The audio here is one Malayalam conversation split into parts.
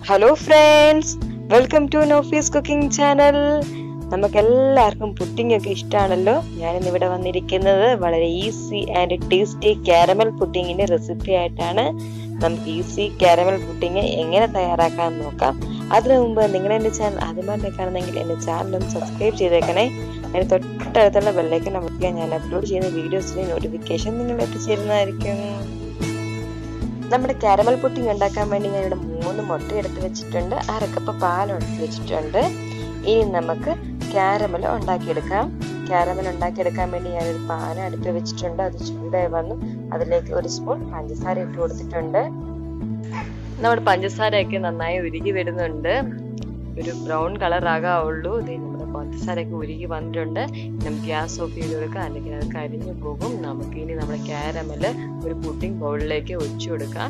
hello friends welcome to Nofees cooking channel നമുക്ക് എല്ലാവർക്കും പുഡിംഗ് ഒക്കെ ഇഷ്ടമാണല്ലോ ഞാനിന്ന് ഇവിടെ വന്നിരിക്കുന്നത് വളരെ ഈസി ആൻഡ് ടേസ്റ്റി കാരമൽ പുഡിങ്ങിന്റെ റെസിപ്പി ആയിട്ടാണ് നമുക്ക് ഈസി കാരമൽ പുഡിങ് എങ്ങനെ തയ്യാറാക്കാൻ നോക്കാം അതിനു മുമ്പ് നിങ്ങൾ എൻ്റെ ചാനൽ ആദ്യമായിട്ട് കാണുന്നെങ്കിൽ എൻ്റെ ചാനൽ ഒന്ന് സബ്സ്ക്രൈബ് ചെയ്തേക്കണേ അതിന് തൊട്ടടുത്തുള്ള ബെല്ലൈക്കൻ അമർത്തിയാൽ ഞാൻ അപ്ലോഡ് ചെയ്യുന്ന വീഡിയോസിന്റെ നോട്ടിഫിക്കേഷൻ നിങ്ങൾ എത്തിച്ചേരുന്നതായിരിക്കും നമ്മുടെ കാരമൽ പുഡിംഗ് ഉണ്ടാക്കാൻ വേണ്ടി ഞാൻ ഇവിടെ മൂന്ന് മുട്ട എടുത്ത് വെച്ചിട്ടുണ്ട് അര കപ്പ് പാൽ എടുത്ത് വെച്ചിട്ടുണ്ട് ഇനി നമുക്ക് കാരമൽ ഉണ്ടാക്കിയെടുക്കാം കാരമൽ ഉണ്ടാക്കിയെടുക്കാൻ വേണ്ടി ഞാനൊരു പാൻ അടുത്ത് വെച്ചിട്ടുണ്ട് അത് ചൂടായി വന്നു അതിലേക്ക് ഒരു സ്പൂൺ പഞ്ചസാര ഇട്ട് കൊടുത്തിട്ടുണ്ട് നമ്മുടെ പഞ്ചസാരയൊക്കെ നന്നായി ഉരുകി വരുന്നുണ്ട് ഒരു ബ്രൗൺ കളർ ആകാവുള്ളൂ ഇത് നമ്മുടെ പഞ്ചസാരയൊക്കെ ഉരുകി വന്നിട്ടുണ്ട് നമുക്ക് ഗ്യാസ് ഓഫ് ചെയ്ത് കൊടുക്കാം അല്ലെങ്കിൽ അത് കരിഞ്ഞു പോകും നമുക്ക് ഇനി നമ്മുടെ കാരമല് ഒരു പുഡിംഗ് ബൗളിലേക്ക് ഒഴിച്ചു കൊടുക്കാം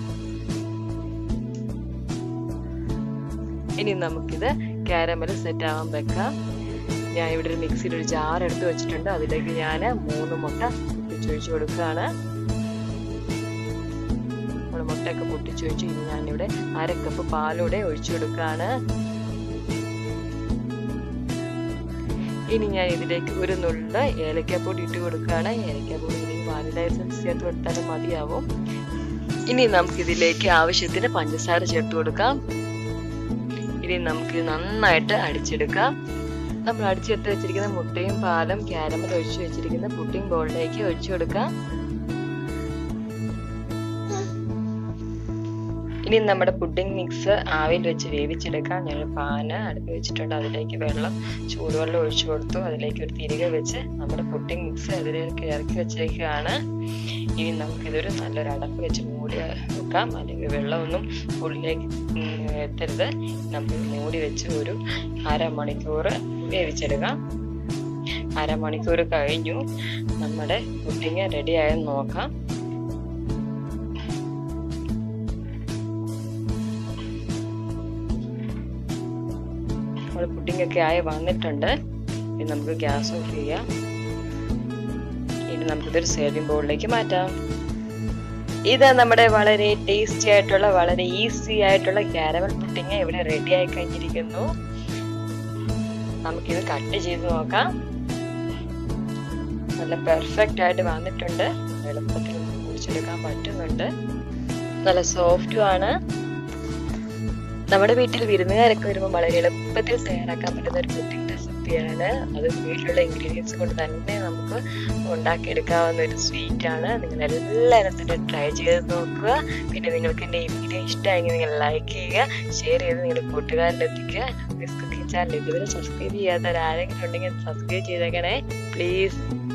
ഇനി നമുക്കിത് കാരമൽ സെറ്റ് ആവാൻ വെക്കാം ഞാൻ ഇവിടെ ഒരു മിക്സിയിൽ ഒരു ജാർ എടുത്ത് വെച്ചിട്ടുണ്ട് അതിലേക്ക് ഞാൻ മൂന്ന് മുട്ട പൊട്ടിച്ചൊഴിച്ച് കൊടുക്കുകയാണ് നമ്മൾ മുട്ടയൊക്കെ പൊട്ടിച്ചൊഴിച്ച് ഇനി ഞാനിവിടെ അര കപ്പ് പാലൂടെ ഒഴിച്ചു കൊടുക്കുകയാണ് ഇനി ഞാൻ ഇതിലേക്ക് ഒരു നുള്ള ഏലക്കാപ്പൊടി ഇട്ട് കൊടുക്കുകയാണ് ഏലക്കാപ്പൊടി ഇനി വാനില എസൻസ് ചേർത്ത് കൊടുത്താലും മതിയാവും ഇനി നമുക്ക് ഇതിലേക്ക് ആവശ്യത്തിന് പഞ്ചസാര ചേർത്ത് കൊടുക്കാം ഇനി നമുക്ക് നന്നായിട്ട് അടിച്ചെടുക്കാം നമ്മൾ അടിച്ചെടുത്ത് വെച്ചിരിക്കുന്ന മുട്ടയും പാലും ക്യാരമൽ ഒഴിച്ചു വെച്ചിരിക്കുന്ന പുഡിംഗ് ബോളിലേക്ക് ഒഴിച്ചു കൊടുക്കാം ഇനി നമ്മുടെ പുഡിംഗ് മിക്സ് ആവിയിൽ വെച്ച് വേവിച്ചെടുക്കാം ഞാൻ പാന് അടുപ്പ് വെച്ചിട്ടുണ്ട് അതിലേക്ക് വെള്ളം ചൂടുവെള്ളം ഒഴിച്ചു കൊടുത്തു അതിലേക്ക് ഒരു തിരികെ വെച്ച് നമ്മുടെ പുഡിംഗ് മിക്സ് അതിലേക്ക് ഇറക്കി വെച്ചേക്കാണ് ഇനി നമുക്കിതൊരു നല്ലൊരു അടപ്പ് വെച്ച് മൂടി വെക്കാം അല്ലെങ്കിൽ വെള്ളമൊന്നും ഉള്ളിലേക്ക് എത്തരുത് നമുക്ക് മൂടി വെച്ച് ഒരു അരമണിക്കൂർ വേവിച്ചെടുക്കാം അരമണിക്കൂർ കഴിഞ്ഞു നമ്മുടെ പുഡിങ് റെഡി ആയെന്ന് നോക്കാം നമ്മുടെ പുഡിംഗ് ഒക്കെ ആയി വന്നിട്ടുണ്ട് ഇനി നമുക്ക് ഗ്യാസ് ഓഫ് ചെയ്യാം ഇനി നമുക്കിതൊരു സേവിംഗ് ബൗളിലേക്ക് മാറ്റാം ഇത് നമ്മുടെ വളരെ ടേസ്റ്റി ആയിട്ടുള്ള വളരെ ഈസി ആയിട്ടുള്ള കാരമൽ പുഡിങ് ഇവിടെ റെഡി ആയി കഴിഞ്ഞിരിക്കുന്നു നമുക്കിത് കട്ട് ചെയ്ത് നോക്കാം നല്ല പെർഫെക്റ്റ് ആയിട്ട് വന്നിട്ടുണ്ട് എളുപ്പത്തിൽ കുടിച്ചെടുക്കാൻ പറ്റുന്നുണ്ട് നല്ല സോഫ്റ്റും ആണ് നമ്മുടെ വീട്ടിൽ വിരുന്നുകാരൊക്കെ വരുമ്പോൾ വളരെ എളുപ്പത്തിൽ തയ്യാറാക്കാൻ പറ്റുന്ന ഒരു പുഡിംഗ് റെസിപ്പിയാണ് അത് വീട്ടിലുള്ള ഇൻഗ്രീഡിയൻസ് കൊണ്ട് തന്നെ നമുക്ക് ഉണ്ടാക്കിയെടുക്കാവുന്ന ഒരു സ്വീറ്റ് ആണ് നിങ്ങൾ എല്ലാവരും തന്നെ ട്രൈ ചെയ്ത് നോക്കുക പിന്നെ നിങ്ങൾക്ക് എൻ്റെ ഈ വീഡിയോ ഇഷ്ടമായെങ്കിൽ നിങ്ങൾ ലൈക്ക് ചെയ്യുക ഷെയർ ചെയ്ത് നിങ്ങളുടെ കൂട്ടുകാരിലെത്തിക്കുക കുക്കിംഗ് ചാനൽ ഇതുവരെ സബ്സ്ക്രൈബ് ചെയ്യാത്തവരാരെങ്കിലും ഉണ്ടെങ്കിൽ സബ്സ്ക്രൈബ് ചെയ്തേക്കണേ പ്ലീസ്